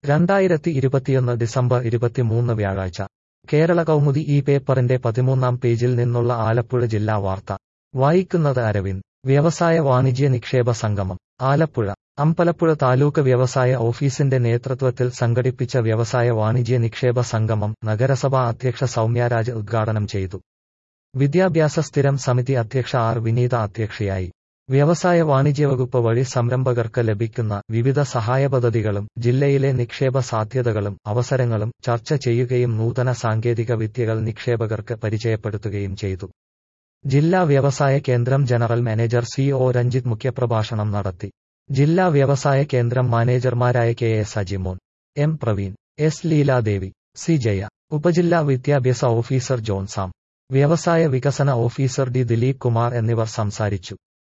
രണ്ടായിരത്തി ഇരുപത്തിയൊന്ന് ഡിസംബർ ഇരുപത്തിമൂന്ന് വ്യാഴാഴ്ച കേരള കൗമുദി ഈ പേപ്പറിന്റെ പതിമൂന്നാം പേജിൽ നിന്നുള്ള ആലപ്പുഴ ജില്ലാ വാർത്ത വായിക്കുന്നത് അരവിന്ദ് വ്യവസായ വാണിജ്യ നിക്ഷേപ സംഗമം ആലപ്പുഴ അമ്പലപ്പുഴ താലൂക്ക് വ്യവസായ ഓഫീസിന്റെ നേതൃത്വത്തിൽ സംഘടിപ്പിച്ച വ്യവസായ വാണിജ്യ നിക്ഷേപ സംഗമം നഗരസഭാ അധ്യക്ഷ സൗമ്യരാജ് ഉദ്ഘാടനം ചെയ്തു വിദ്യാഭ്യാസ സ്ഥിരം സമിതി അധ്യക്ഷ ആർ വിനീത അധ്യക്ഷയായി വ്യവസായ വാണിജ്യ വകുപ്പ് വഴി സംരംഭകർക്ക് ലഭിക്കുന്ന വിവിധ സഹായ പദ്ധതികളും ജില്ലയിലെ നിക്ഷേപ സാധ്യതകളും അവസരങ്ങളും ചർച്ച ചെയ്യുകയും നൂതന സാങ്കേതിക വിദ്യകൾ നിക്ഷേപകർക്ക് പരിചയപ്പെടുത്തുകയും ചെയ്തു ജില്ലാ വ്യവസായ കേന്ദ്രം general manager C O Ranjith മുഖ്യപ്രഭാഷണം നടത്തി ജില്ലാ വ്യവസായ കേന്ദ്രം മാനേജർമാരായ K S Ajimon M Praveen S Leeladevi C Jaya ഉപജില്ലാ വിദ്യാഭ്യാസ ഓഫീസർ ജോൺ സാം വ്യവസായ വികസന ഓഫീസർ ഡി ദിലീപ് കുമാർ എന്നിവർ സംസാരിച്ചു